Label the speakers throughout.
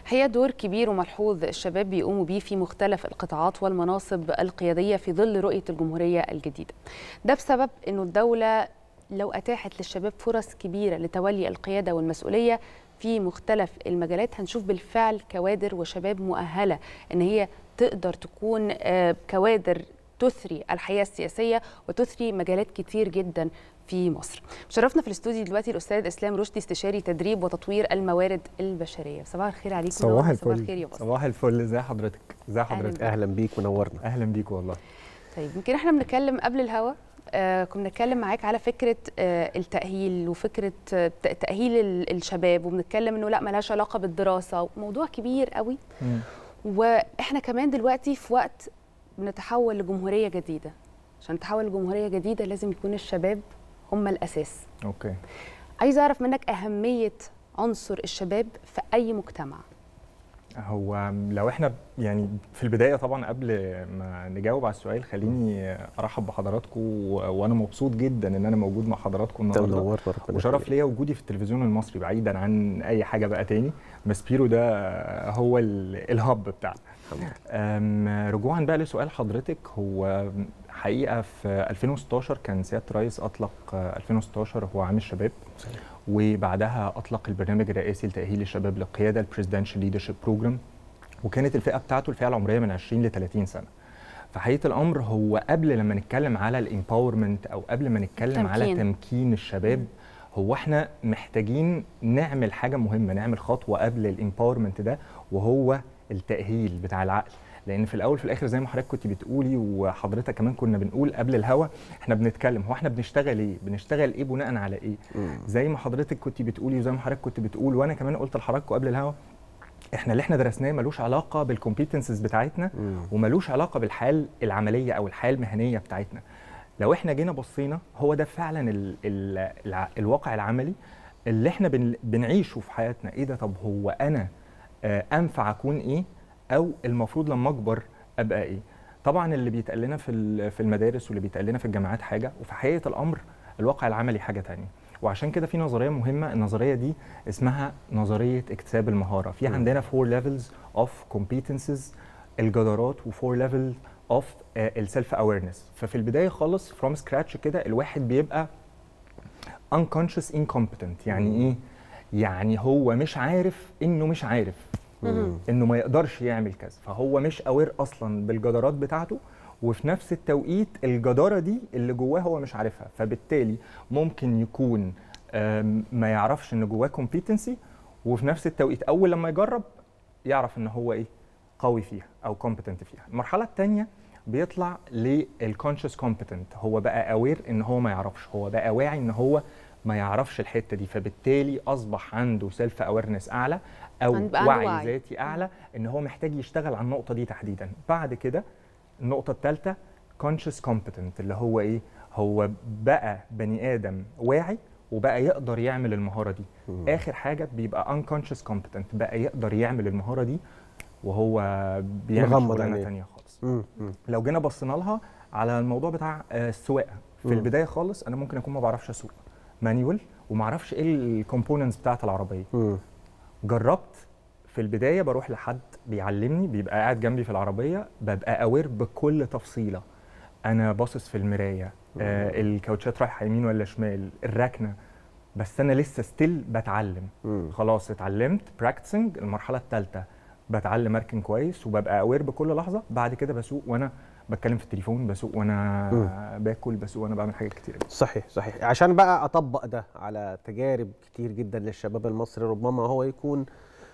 Speaker 1: هي دور كبير وملحوظ الشباب بيقوموا بيه في مختلف القطاعات والمناصب القيادية في ظل رؤية الجمهورية الجديدة ده بسبب أنه الدولة لو أتاحت للشباب فرص كبيرة لتولي القيادة والمسؤولية في مختلف المجالات هنشوف بالفعل كوادر وشباب مؤهلة أن هي تقدر تكون كوادر تثري الحياة السياسية وتثري مجالات كتير جدا في مصر شرفنا في الاستوديو دلوقتي الاستاذ اسلام رشدي استشاري تدريب وتطوير الموارد البشريه صباح الخير عليكم
Speaker 2: صباح الفل
Speaker 1: صباح الخير يا باسم
Speaker 2: صباح الفل ازي حضرتك ازي حضرتك
Speaker 3: اهلا بيك ونورنا
Speaker 2: اهلا بيك والله
Speaker 1: طيب يمكن احنا بنتكلم قبل الهوا آه كنا بنتكلم معاك على فكره آه التاهيل وفكره آه تاهيل الشباب وبنتكلم انه لا ملهاش علاقه بالدراسه موضوع كبير قوي م. واحنا كمان دلوقتي في وقت بنتحول لجمهوريه جديده عشان نتحول لجمهوريه جديده لازم يكون الشباب هم الاساس
Speaker 2: اوكي
Speaker 1: عايزه اعرف منك اهميه عنصر الشباب في اي مجتمع
Speaker 2: هو لو احنا يعني في البدايه طبعا قبل ما نجاوب على السؤال خليني ارحب بحضراتكم وانا مبسوط جدا ان انا موجود مع حضراتكم النهارده وشرف ليا وجودي في التلفزيون المصري بعيدا عن اي حاجه بقى تاني ماسبيرو ده هو الهب بتاعنا رجوعا بقى لسؤال حضرتك هو حقيقه في 2016 كان سياده الرئيس اطلق 2016 هو عام الشباب وبعدها اطلق البرنامج الرئاسي لتاهيل الشباب للقياده البريزدنشال ليدرشيب بروجرام وكانت الفئه بتاعته الفئه العمريه من 20 ل 30 سنه فحقيقه الامر هو قبل لما نتكلم على الامباورمنت او قبل ما نتكلم تمكين. على تمكين الشباب هو احنا محتاجين نعمل حاجه مهمه نعمل خطوه قبل الامباورمنت ده وهو التاهيل بتاع العقل لان في الاول في الاخر زي ما حضرتك كنت بتقولي وحضرتك كمان كنا بنقول قبل الهوا احنا بنتكلم هو احنا بنشتغل ايه بنشتغل ايه بناء على ايه مم. زي ما حضرتك كنت بتقولي وزي ما حضرتك كنت بتقول وانا كمان قلت لحضراتكم قبل الهوا احنا اللي احنا درسناه ملوش علاقه بالكومبيتنسز بتاعتنا مم. وملوش علاقه بالحال العمليه او الحياه المهنيه بتاعتنا لو احنا جينا بصينا هو ده فعلا ال ال ال الواقع العملي اللي احنا بن بنعيشه في حياتنا ايه ده طب هو انا آه انفع اكون ايه او المفروض لما اكبر ابقى ايه طبعا اللي بيتقال لنا في في المدارس واللي بيتقال لنا في الجامعات حاجه وفي حقيقه الامر الواقع العملي حاجه تانية وعشان كده في نظريه مهمه النظريه دي اسمها نظريه اكتساب المهاره في عندنا فور ليفلز اوف كومبيتنسز الجدارات وفور ليفل اوف السيلف اويرنس ففي البدايه خالص فروم سكراتش كده الواحد بيبقى unconscious incompetent يعني ايه يعني هو مش عارف انه مش عارف انه ما يقدرش يعمل كذا فهو مش اوير اصلا بالجدارات بتاعته وفي نفس التوقيت الجداره دي اللي جواه هو مش عارفها فبالتالي ممكن يكون ما يعرفش ان جواه كومبيتنسي وفي نفس التوقيت اول لما يجرب يعرف ان هو ايه قوي فيها او كومبتنت فيها المرحله الثانيه بيطلع للكونشس كومبتنت هو بقى اوير ان هو ما يعرفش هو بقى واعي ان هو ما يعرفش الحته دي فبالتالي اصبح عنده سيلف اويرنس اعلى او وعي, وعي ذاتي اعلى ان هو محتاج يشتغل على النقطه دي تحديدا بعد كده النقطه الثالثه conscious competent اللي هو ايه هو بقى بني ادم واعي وبقى يقدر يعمل المهاره دي مم. اخر حاجه بيبقى unconscious competent بقى يقدر يعمل المهاره دي وهو بيعمل شغلانه ثانيه خالص مم. مم. لو جينا بصينا لها على الموضوع بتاع السواقه في مم. البدايه خالص انا ممكن اكون ما بعرفش اسوق مانيوال وما اعرفش ايه الكومبوننتس بتاعت العربيه مم. جربت في البدايه بروح لحد بيعلمني بيبقى قاعد جنبي في العربيه ببقى اوير بكل تفصيله انا باصص في المرايه آه الكاوتشات رايحه يمين ولا شمال الركنه بس انا لسه ستيل بتعلم مم. خلاص اتعلمت براكتسنج المرحله الثالثه بتعلم اركن كويس وببقى اوير بكل لحظه بعد كده بسوق وانا بتكلم في التليفون بسوق وانا مم. باكل بسوق وانا بعمل حاجات كتير
Speaker 3: صحيح صحيح عشان بقى اطبق ده على تجارب كتير جدا للشباب المصري ربما هو يكون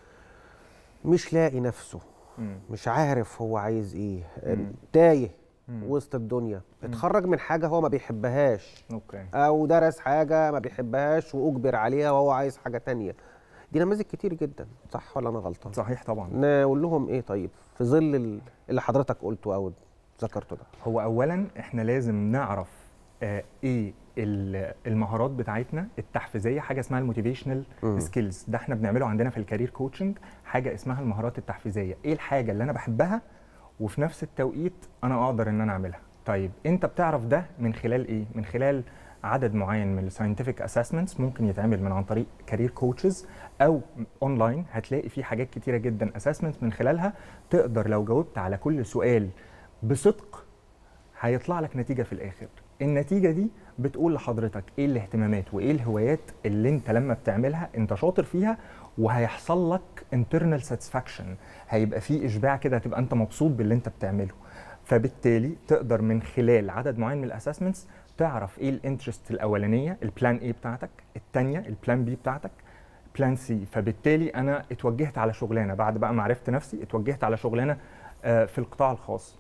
Speaker 3: مش لاقي نفسه مم. مش عارف هو عايز ايه مم. تايه مم. وسط الدنيا مم. اتخرج من حاجه هو ما بيحبهاش
Speaker 2: أوكي.
Speaker 3: او درس حاجه ما بيحبهاش واجبر عليها وهو عايز حاجه تانية دي نماذج كتير جدا صح ولا انا غلطان
Speaker 2: صحيح طبعا
Speaker 3: نقول لهم ايه طيب في ظل اللي حضرتك قلته او ذكرته ده
Speaker 2: هو اولا احنا لازم نعرف آه ايه المهارات بتاعتنا التحفيزيه حاجه اسمها الموتيفيشنال سكيلز ده احنا بنعمله عندنا في الكارير كوتشنج حاجه اسمها المهارات التحفيزيه ايه الحاجه اللي انا بحبها وفي نفس التوقيت انا اقدر ان انا اعملها طيب انت بتعرف ده من خلال ايه من خلال عدد معين من الساينتفك اسسمنتس ممكن يتعمل من عن طريق كارير كوتشز او اونلاين هتلاقي في حاجات كتيره جدا اسسمنتس من خلالها تقدر لو جاوبت على كل سؤال بصدق هيطلع لك نتيجه في الاخر النتيجه دي بتقول لحضرتك ايه الاهتمامات وايه الهوايات اللي انت لما بتعملها انت شاطر فيها وهيحصل لك internal satisfaction هيبقى في اشباع كده هتبقى انت مبسوط باللي انت بتعمله فبالتالي تقدر من خلال عدد معين من الاسسمنتس تعرف ايه الانترست الاولانيه البلان اي بتاعتك الثانيه البلان بي بتاعتك بلان سي فبالتالي انا اتوجهت على شغلانه بعد بقى ما عرفت نفسي اتوجهت على شغلانه آه في القطاع الخاص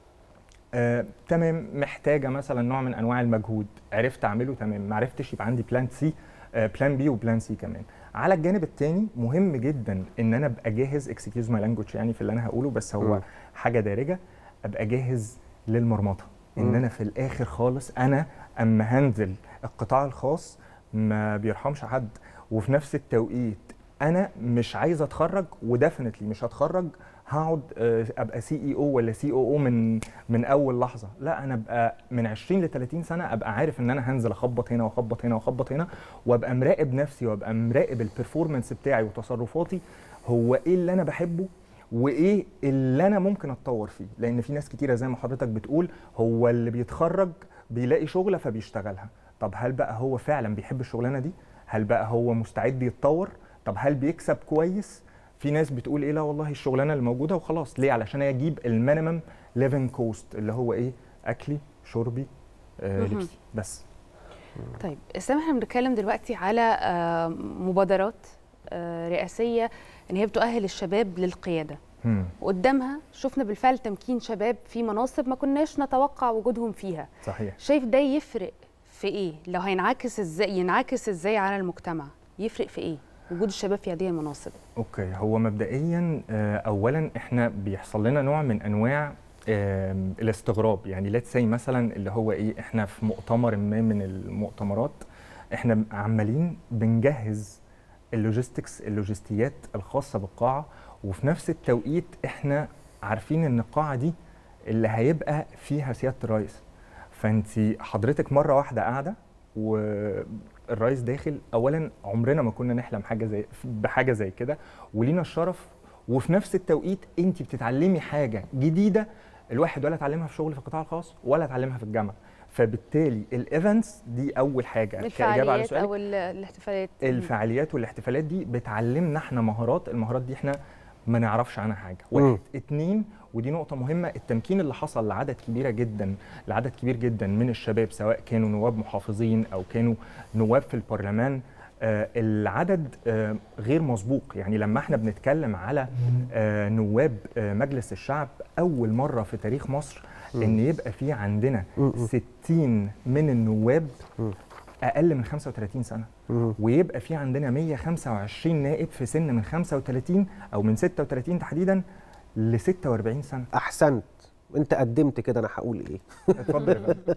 Speaker 2: آه، تمام محتاجه مثلا نوع من انواع المجهود عرفت اعمله تمام ما عرفتش يبقى عندي بلان سي آه، بلان بي وبلان سي كمان على الجانب الثاني مهم جدا ان انا ابقى جاهز اكسكيوز ماي لانجوج يعني في اللي انا هقوله بس هو
Speaker 3: م.
Speaker 2: حاجه دارجه ابقى جاهز للمرمطه ان
Speaker 3: م.
Speaker 2: انا في الاخر خالص انا اما هنزل القطاع الخاص ما بيرحمش حد وفي نفس التوقيت انا مش عايز اتخرج وديفنتلي مش هتخرج هقعد آه، ابقى سي اي او ولا سي او او من من اول لحظه لا انا ابقى من 20 ل 30 سنه ابقى عارف ان انا هنزل اخبط هنا واخبط هنا واخبط هنا وابقى مراقب نفسي وابقى مراقب البرفورمانس بتاعي وتصرفاتي هو ايه اللي انا بحبه وايه اللي انا ممكن اتطور فيه لان في ناس كتيره زي ما حضرتك بتقول هو اللي بيتخرج بيلاقي شغله فبيشتغلها طب هل بقى هو فعلا بيحب الشغلانه دي هل بقى هو مستعد يتطور طب هل بيكسب كويس في ناس بتقول ايه لا والله الشغلانه اللي موجوده وخلاص ليه علشان اجيب المينيمم ليفنج كوست اللي هو ايه اكلي شربي آه
Speaker 1: مهم.
Speaker 2: لبسي بس
Speaker 1: طيب اسلام احنا بنتكلم دلوقتي على آه، مبادرات آه، رئاسيه ان هي بتؤهل الشباب للقياده
Speaker 2: مم.
Speaker 1: وقدامها شفنا بالفعل تمكين شباب في مناصب ما كناش نتوقع وجودهم فيها
Speaker 2: صحيح
Speaker 1: شايف ده يفرق في ايه لو هينعكس ازاي ينعكس ازاي على المجتمع يفرق في ايه وجود الشباب في هذه المناصب
Speaker 2: اوكي هو مبدئيا آه، اولا احنا بيحصل لنا نوع من انواع آم، الاستغراب يعني ليتس سي مثلا اللي هو ايه احنا في مؤتمر ما من المؤتمرات احنا عمالين بنجهز اللوجيستكس اللوجستيات الخاصه بالقاعه وفي نفس التوقيت احنا عارفين ان القاعه دي اللي هيبقى فيها سياده الرئيس فانت حضرتك مره واحده قاعده والرئيس داخل اولا عمرنا ما كنا نحلم حاجه زي بحاجه زي كده ولينا الشرف وفي نفس التوقيت انت بتتعلمي حاجه جديده الواحد ولا اتعلمها في شغل في القطاع الخاص ولا اتعلمها في الجامعه فبالتالي الايفنتس دي اول حاجه كاجابه على
Speaker 1: الفعاليات
Speaker 2: سؤالك
Speaker 1: او ال- الاحتفالات
Speaker 2: الفعاليات والاحتفالات دي بتعلمنا احنا مهارات المهارات دي احنا ما نعرفش عنها حاجه
Speaker 3: مم.
Speaker 2: واحد اتنين ودي نقطة مهمة التمكين اللي حصل لعدد كبيرة جدا لعدد كبير جدا من الشباب سواء كانوا نواب محافظين أو كانوا نواب في البرلمان آه العدد آه غير مسبوق يعني لما احنا بنتكلم على آه نواب آه مجلس الشعب أول مرة في تاريخ مصر إن يبقى في عندنا
Speaker 3: مم.
Speaker 2: 60 من النواب
Speaker 3: مم.
Speaker 2: أقل من 35 سنة
Speaker 3: مم.
Speaker 2: ويبقى في عندنا 125 نائب في سن من 35 او من 36 تحديدا ل 46 سنه
Speaker 3: احسنت انت قدمت كده انا هقول ايه
Speaker 2: اتفضل يا فندم.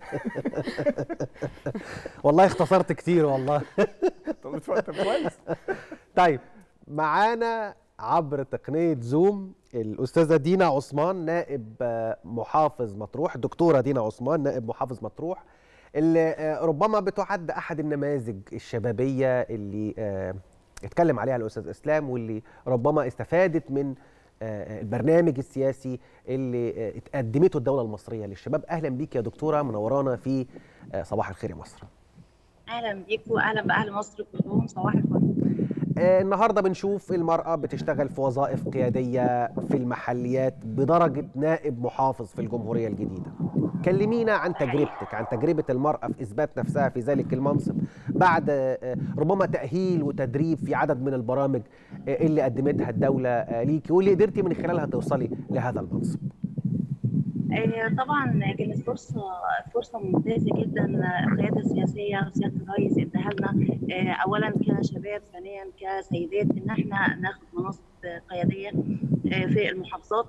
Speaker 3: والله اختصرت كتير والله
Speaker 2: طب اتفضل طب كويس
Speaker 3: طيب معانا عبر تقنية زوم الأستاذة دينا عثمان نائب آه، محافظ مطروح الدكتورة دينا عثمان نائب محافظ مطروح اللي آه، ربما بتعد أحد النماذج الشبابية اللي آه، اتكلم عليها الأستاذ إسلام واللي ربما استفادت من آه، البرنامج السياسي اللي آه، اتقدمته الدولة المصرية للشباب أهلا بيك يا دكتورة منورانا في آه، صباح الخير يا مصر
Speaker 4: اهلا بيكم واهلا باهل مصر كلهم صباح الفل
Speaker 3: آه، النهارده بنشوف المرأة بتشتغل في وظائف قيادية في المحليات بدرجة نائب محافظ في الجمهورية الجديدة. كلمينا عن تجربتك، عن تجربة المرأة في إثبات نفسها في ذلك المنصب بعد آه، ربما تأهيل وتدريب في عدد من البرامج آه، اللي قدمتها الدولة آه، ليكي واللي قدرتي من خلالها توصلي لهذا المنصب.
Speaker 4: آه، طبعا كانت فرصه فرصه ممتازه جدا آه، القياده السياسيه سياده الرئيس اداها لنا آه، اولا كشباب ثانيا كسيدات ان احنا ناخد مناصب قياديه آه، في المحافظات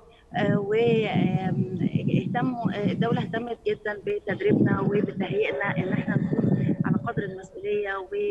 Speaker 4: واهتموا الدوله اهتمت جدا بتدريبنا وبتهيئنا ان احنا نكون على قدر المسؤوليه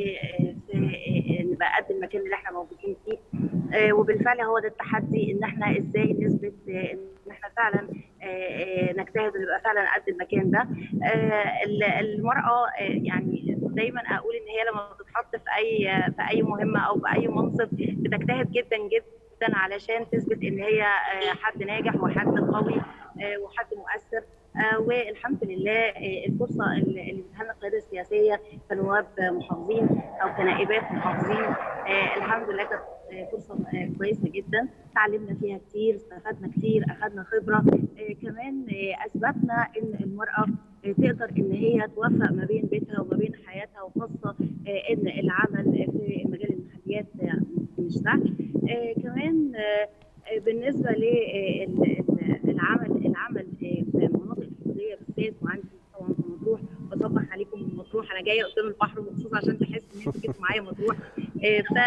Speaker 4: ونبقى قد المكان اللي احنا موجودين فيه آه، وبالفعل هو ده التحدي ان احنا ازاي نثبت آه، ان احنا فعلا آه، آه، نجتهد ونبقى فعلا قد المكان ده آه، ال- المراه آه، يعني دايما اقول ان هي لما بتتحط في اي في اي مهمه او في اي منصب بتجتهد جدا جدا علشان تثبت ان هي حد ناجح وحد قوي وحد مؤثر والحمد لله الفرصه اللي ادتها لنا القياده السياسيه كنواب محافظين او كنائبات محافظين الحمد لله كانت فرصه كويسه جدا تعلمنا فيها كتير استفدنا كتير اخذنا خبره كمان اثبتنا ان المراه تقدر ان هي توفق ما بين بيتها وما بين حياتها وخاصه ان العمل في مجال المحليات مش سهل كمان بالنسبه للعمل العمل في المناطق الحدوديه بالذات وعندي طبعا في مطروح بصبح عليكم من مطروح انا جايه قدام البحر مخصوص عشان تحس ان انتوا جيتوا معايا مطروح ف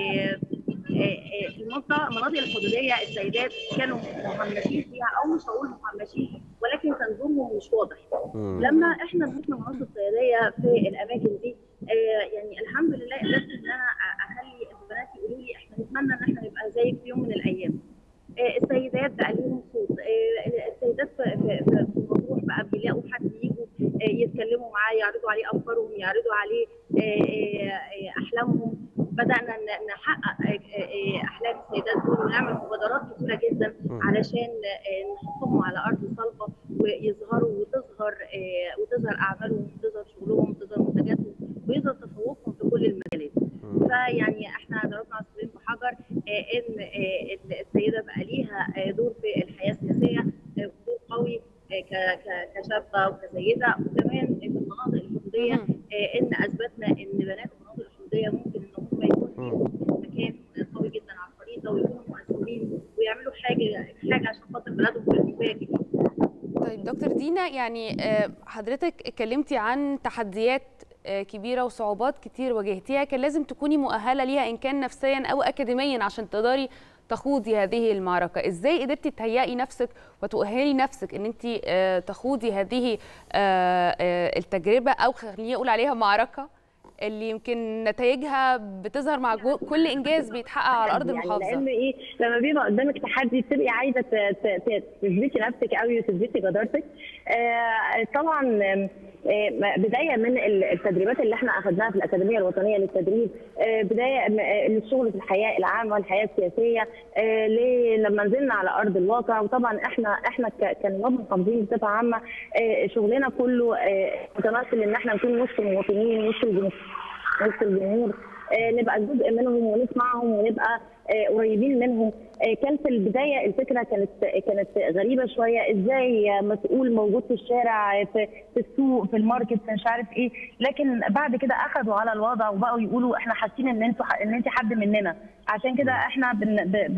Speaker 4: المنطقه المناطق الحدوديه السيدات كانوا مهمشين فيها او مش هقول مهمشين ولكن كان دورهم مش واضح لما احنا مسكنا مناصب قياديه في الاماكن دي يعني الحمد لله قدرت ان انا اخلي البنات يقولوا لي احنا نتمنى ان احنا نبقى زيك في يوم من الايام السيدات بقى ليهم صوت السيدات في مطروح بقى بيلاقوا حد يجوا يتكلموا معاه يعرضوا عليه افكارهم يعرضوا عليه احلامهم بدانا نحقق احلام السيدات دول ونعمل مبادرات كثيره جدا علشان نحطهم على ارض صلبه ويظهروا وتظهر وتظهر اعمالهم وتظهر شغلهم وتظهر منتجاتهم ويظهر تفوقهم في كل المجالات. فيعني احنا ضربنا عصفورين بحجر ان السيده بقى ليها دور في الحياه السياسيه دور قوي كشابه وكسيده وكمان في المناطق الحدوديه ان اثبتنا ان بنات المناطق الحدوديه ممكن ان هم يكون ليهم مكان قوي جدا على الخريطه ويكونوا مؤثرين ويعملوا حاجه حاجه عشان خاطر بلادهم في الكفايه
Speaker 1: طيب دكتور دينا يعني حضرتك اتكلمتي عن تحديات كبيره وصعوبات كتير واجهتيها كان لازم تكوني مؤهله ليها ان كان نفسيا او اكاديميا عشان تقدري تخوضي هذه المعركه ازاي قدرتي تهيئي نفسك وتؤهلي نفسك ان انت تخوضي هذه التجربه او خليني اقول عليها معركه اللي يمكن نتائجها بتظهر مع كل انجاز بيتحقق على ارض المحافظه
Speaker 5: يعني لان ايه لما بيبقى قدامك تحدي بتبقي عايزه تثبتي نفسك قوي وتثبتي جدارتك آه طبعا بدايه من التدريبات اللي احنا اخذناها في الاكاديميه الوطنيه للتدريب بدايه للشغل في الحياه العامه والحياه السياسيه لما نزلنا على ارض الواقع وطبعا احنا احنا كنواب محافظين بصفه عامه شغلنا كله متمثل ان احنا نكون وسط المواطنين وسط الجمهور وسط الجمهور نبقى جزء منهم ونسمعهم ونبقى قريبين منهم كان في البدايه الفكره كانت كانت غريبه شويه ازاي مسؤول موجود في الشارع في, في السوق في الماركت مش عارف ايه لكن بعد كده اخذوا على الوضع وبقوا يقولوا احنا حاسين ان انتوا ان انت حد مننا عشان كده احنا بن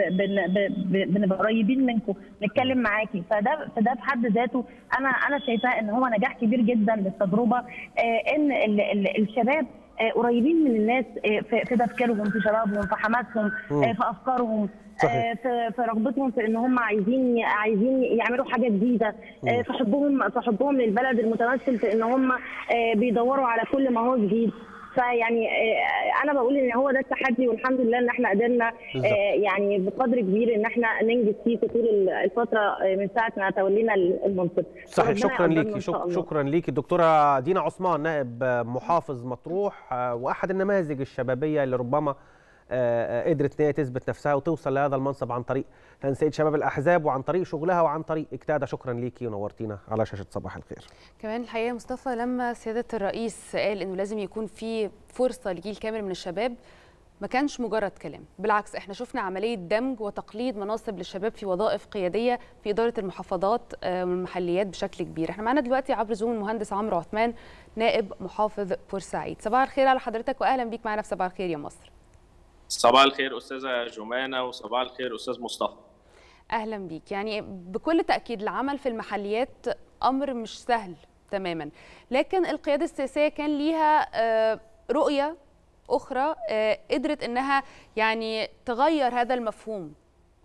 Speaker 5: بن بنبقى قريبين منكم نتكلم معاكي فده فده في حد ذاته انا انا شايفاه ان هو نجاح كبير جدا للتجربه ان ال ال الشباب قريبين من الناس في تفكيرهم في شبابهم في حماسهم في افكارهم صحيح. في في رغبتهم في ان هم عايزين عايزين يعملوا حاجه جديده في حبهم في حبهم للبلد المتمثل في ان هم بيدوروا على كل ما هو جديد فيعني انا بقول ان هو ده التحدي والحمد لله ان احنا قدرنا يعني بقدر كبير ان احنا ننجز فيه في طول الفتره من ساعه ما تولينا المنصب
Speaker 3: صحيح شكرا ليكي شكرا ليكي الدكتوره دينا عثمان نائب محافظ مطروح واحد النماذج الشبابيه اللي ربما قدرت ان هي تثبت نفسها وتوصل لهذا المنصب عن طريق تنسيق شباب الاحزاب وعن طريق شغلها وعن طريق اجتهادها شكرا ليكي ونورتينا على شاشه صباح الخير.
Speaker 1: كمان الحقيقه مصطفى لما سياده الرئيس قال انه لازم يكون في فرصه لجيل كامل من الشباب ما كانش مجرد كلام بالعكس احنا شفنا عمليه دمج وتقليد مناصب للشباب في وظائف قياديه في اداره المحافظات والمحليات بشكل كبير احنا معانا دلوقتي عبر زوم المهندس عمرو عثمان نائب محافظ بورسعيد صباح الخير على حضرتك واهلا بيك معنا في صباح الخير يا مصر
Speaker 6: صباح الخير استاذه جمانه وصباح الخير استاذ مصطفى
Speaker 1: اهلا بيك يعني بكل تاكيد العمل في المحليات امر مش سهل تماما لكن القياده السياسيه كان ليها رؤيه اخرى قدرت انها يعني تغير هذا المفهوم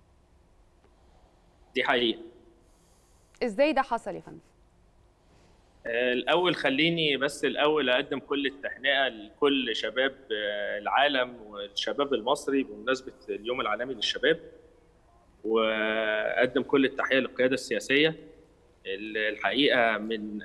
Speaker 6: دي حقيقه
Speaker 1: ازاي ده حصل يا فندم
Speaker 6: الاول خليني بس الاول اقدم كل التهنئه لكل شباب العالم والشباب المصري بمناسبه اليوم العالمي للشباب واقدم كل التحيه للقياده السياسيه الحقيقه من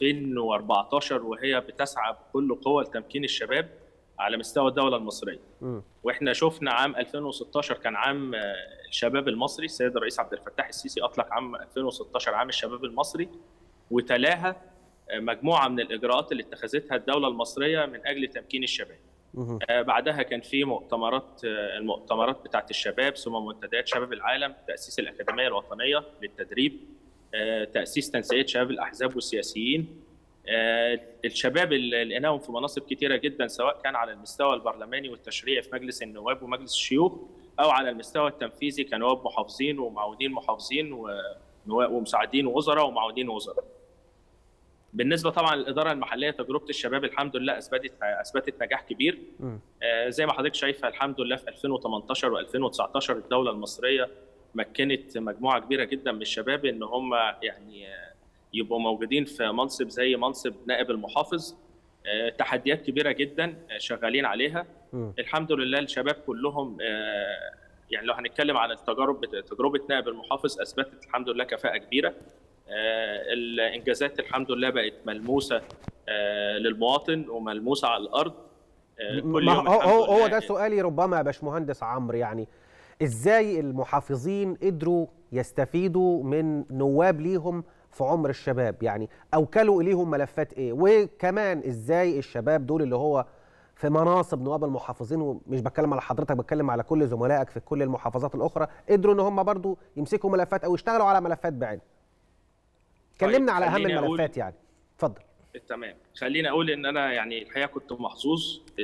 Speaker 6: 2014 وهي بتسعى بكل قوه لتمكين الشباب على مستوى الدوله المصريه. م. واحنا شفنا عام 2016 كان عام الشباب المصري، السيد الرئيس عبد الفتاح السيسي اطلق عام 2016 عام الشباب المصري وتلاها مجموعه من الاجراءات اللي اتخذتها الدوله المصريه من اجل تمكين الشباب. آه بعدها كان في مؤتمرات المؤتمرات بتاعت الشباب ثم منتديات شباب العالم تاسيس الاكاديميه الوطنيه للتدريب آه تاسيس تنسيقيه شباب الاحزاب والسياسيين آه الشباب اللي لقيناهم في مناصب كتيره جدا سواء كان على المستوى البرلماني والتشريعي في مجلس النواب ومجلس الشيوخ او على المستوى التنفيذي كنواب محافظين ومعاونين محافظين ومساعدين وزراء ومعاونين وزراء. بالنسبه طبعا للاداره المحليه تجربه الشباب الحمد لله اثبتت اثبتت نجاح كبير آه زي ما حضرتك شايفه الحمد لله في 2018 و2019 الدوله المصريه مكنت مجموعه كبيره جدا من الشباب ان هم يعني يبقوا موجودين في منصب زي منصب نائب المحافظ آه تحديات كبيره جدا شغالين عليها م. الحمد لله الشباب كلهم آه يعني لو هنتكلم عن التجارب تجربه نائب المحافظ اثبتت الحمد لله كفاءه كبيره آه الانجازات الحمد لله بقت ملموسه آه للمواطن وملموسه على الارض
Speaker 3: آه كل يوم هو هو ده سؤالي ربما يا باشمهندس عمرو يعني ازاي المحافظين قدروا يستفيدوا من نواب ليهم في عمر الشباب يعني اوكلوا اليهم ملفات ايه وكمان ازاي الشباب دول اللي هو في مناصب نواب المحافظين ومش بتكلم على حضرتك بتكلم على كل زملائك في كل المحافظات الاخرى قدروا ان هم برضو يمسكوا ملفات او يشتغلوا على ملفات بعين كلمنا طيب على اهم الملفات يعني اتفضل
Speaker 6: تمام خليني اقول ان انا يعني الحقيقه كنت محظوظ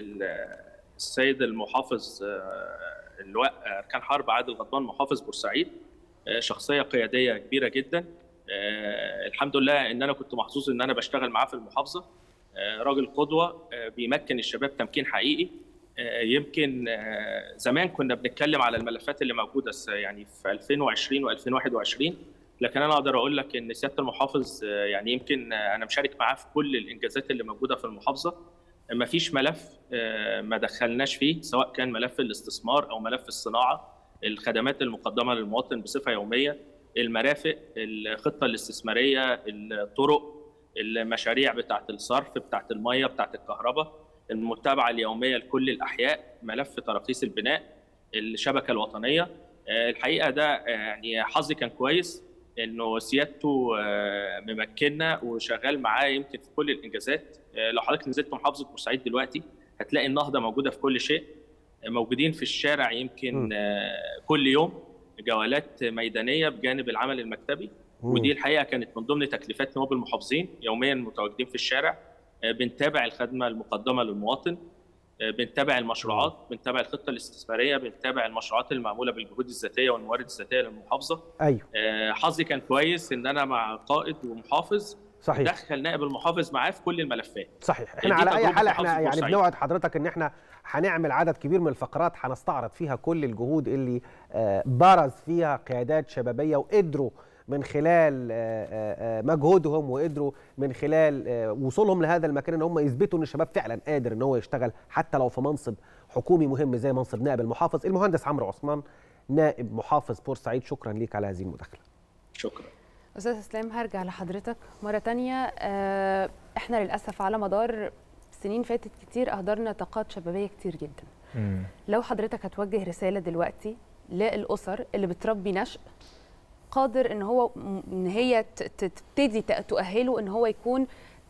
Speaker 6: السيد المحافظ اللواء اركان حرب عادل غضبان محافظ بورسعيد شخصيه قياديه كبيره جدا الحمد لله ان انا كنت محظوظ ان انا بشتغل معاه في المحافظه راجل قدوه بيمكن الشباب تمكين حقيقي يمكن زمان كنا بنتكلم على الملفات اللي موجوده يعني في 2020 و2021 لكن انا اقدر اقول لك ان سياده المحافظ يعني يمكن انا مشارك معاه في كل الانجازات اللي موجوده في المحافظه ما فيش ملف ما دخلناش فيه سواء كان ملف الاستثمار او ملف الصناعه الخدمات المقدمه للمواطن بصفه يوميه المرافق الخطه الاستثماريه الطرق المشاريع بتاعه الصرف بتاعه الميه بتاعه الكهرباء المتابعه اليوميه لكل الاحياء ملف تراخيص البناء الشبكه الوطنيه الحقيقه ده يعني حظي كان كويس انه سيادته ممكننا وشغال معاه يمكن في كل الانجازات لو حضرتك نزلت محافظه بورسعيد دلوقتي هتلاقي النهضه موجوده في كل شيء موجودين في الشارع يمكن كل يوم جولات ميدانيه بجانب العمل المكتبي ودي الحقيقه كانت من ضمن تكليفات نواب المحافظين يوميا متواجدين في الشارع بنتابع الخدمه المقدمه للمواطن بنتابع المشروعات بنتابع الخطه الاستثماريه بنتابع المشروعات المعموله بالجهود الذاتيه والموارد الذاتيه للمحافظه
Speaker 3: ايوه
Speaker 6: حظي كان كويس ان انا مع قائد ومحافظ
Speaker 3: صحيح
Speaker 6: دخل نائب المحافظ معاه في كل الملفات
Speaker 3: صحيح احنا على اي حال احنا يعني بنوعد حضرتك ان احنا هنعمل عدد كبير من الفقرات هنستعرض فيها كل الجهود اللي برز فيها قيادات شبابيه وقدروا من خلال مجهودهم وقدروا من خلال وصولهم لهذا المكان ان هم يثبتوا ان الشباب فعلا قادر ان هو يشتغل حتى لو في منصب حكومي مهم زي منصب نائب المحافظ المهندس عمرو عثمان نائب محافظ بورسعيد شكرا ليك على هذه المداخله
Speaker 6: شكرا
Speaker 1: استاذ اسلام هرجع لحضرتك مره تانية احنا للاسف على مدار سنين فاتت كتير اهدرنا طاقات شبابيه كتير جدا مم. لو حضرتك هتوجه رساله دلوقتي للاسر اللي بتربي نشء قادر ان هو ان هي تبتدي تؤهله ان هو يكون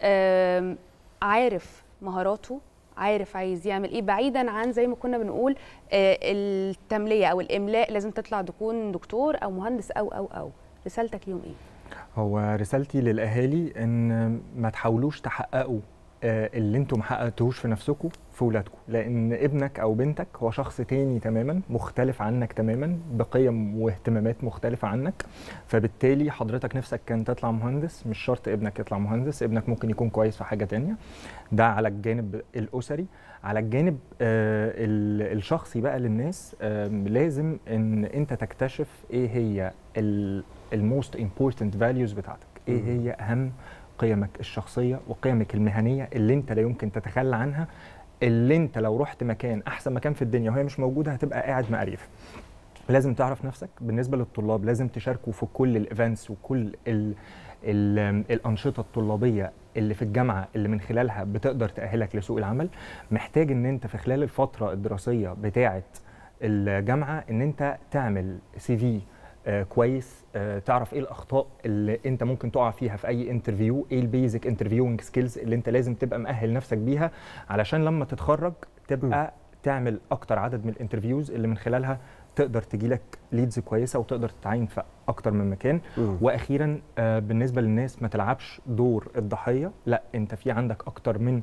Speaker 1: عارف مهاراته عارف عايز يعمل ايه بعيدا عن زي ما كنا بنقول التمليه او الاملاء لازم تطلع تكون دكتور او مهندس او او او رسالتك ليهم ايه
Speaker 2: هو رسالتي للاهالي ان ما تحاولوش تحققوا اللي انتم ما حققتوهوش في نفسكم في ولادكم لان ابنك او بنتك هو شخص تاني تماما مختلف عنك تماما بقيم واهتمامات مختلفه عنك فبالتالي حضرتك نفسك كان تطلع مهندس مش شرط ابنك يطلع مهندس ابنك ممكن يكون كويس في حاجه تانية ده على الجانب الاسري على الجانب آه الشخصي بقى للناس آه لازم ان انت تكتشف ايه هي الموست امبورتنت فاليوز بتاعتك ايه هي اهم قيمك الشخصيه وقيمك المهنيه اللي انت لا يمكن تتخلى عنها اللي انت لو رحت مكان احسن مكان في الدنيا وهي مش موجوده هتبقى قاعد مقريف لازم تعرف نفسك بالنسبه للطلاب لازم تشاركوا في كل الايفنتس وكل ال ال الانشطه الطلابيه اللي في الجامعه اللي من خلالها بتقدر تاهلك لسوق العمل محتاج ان انت في خلال الفتره الدراسيه بتاعه الجامعه ان انت تعمل سي في آه كويس آه تعرف ايه الاخطاء اللي انت ممكن تقع فيها في اي انترفيو ايه البيزك انترفيوينج سكيلز اللي انت لازم تبقى مؤهل نفسك بيها علشان لما تتخرج تبقى م. تعمل اكتر عدد من الانترفيوز اللي من خلالها تقدر تجي لك ليدز كويسه وتقدر تتعين في اكتر من مكان م. واخيرا آه بالنسبه للناس ما تلعبش دور الضحيه لا انت في عندك اكتر من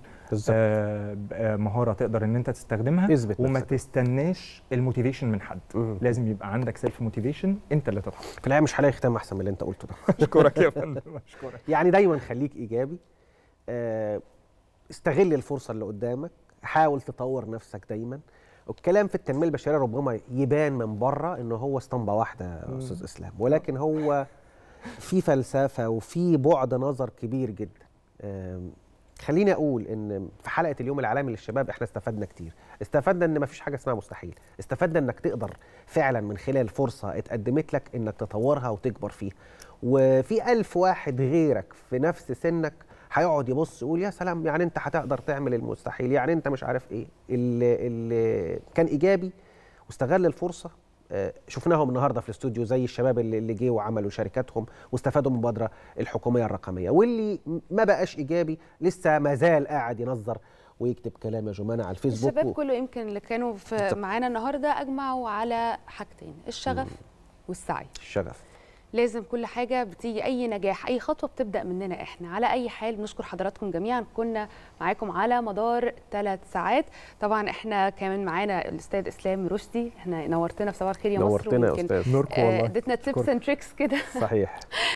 Speaker 2: آه مهاره تقدر ان انت تستخدمها وما نفسك. تستناش الموتيفيشن من حد م. لازم يبقى عندك سيلف موتيفيشن انت اللي تتحرك
Speaker 3: في الحقيقه مش هلاقي ختام احسن من اللي انت قلته ده
Speaker 2: اشكرك يا فندم اشكرك
Speaker 3: يعني دايما خليك ايجابي آه استغل الفرصه اللي قدامك حاول تطور نفسك دايما الكلام في التنميه البشريه ربما يبان من بره ان هو اسطمبه واحده يا استاذ اسلام ولكن هو في فلسفه وفي بعد نظر كبير جدا خليني اقول ان في حلقه اليوم العالمي للشباب احنا استفدنا كتير استفدنا ان مفيش حاجه اسمها مستحيل استفدنا انك تقدر فعلا من خلال فرصه اتقدمت لك انك تطورها وتكبر فيها وفي ألف واحد غيرك في نفس سنك هيقعد يبص يقول يا سلام يعني انت هتقدر تعمل المستحيل يعني انت مش عارف ايه اللي, اللي كان ايجابي واستغل الفرصه شفناهم النهارده في الاستوديو زي الشباب اللي, اللي جه وعملوا شركاتهم واستفادوا من المبادره الحكوميه الرقميه واللي ما بقاش ايجابي لسه ما زال قاعد ينظر ويكتب كلام يا جمانه على الفيسبوك
Speaker 1: الشباب و... كله يمكن اللي كانوا في معانا النهارده اجمعوا على حاجتين الشغف مم. والسعي
Speaker 3: الشغف
Speaker 1: لازم كل حاجة بتيجي أي نجاح أي خطوة بتبدأ مننا إحنا على أي حال بنشكر حضراتكم جميعا كنا معاكم على مدار ثلاث ساعات طبعا إحنا كمان معانا الأستاذ إسلام رشدي إحنا نورتنا في صباح الخير يا مصر
Speaker 3: نورتنا يا أستاذ
Speaker 2: نوركم والله
Speaker 1: اديتنا تيبس اند تريكس كده
Speaker 3: صحيح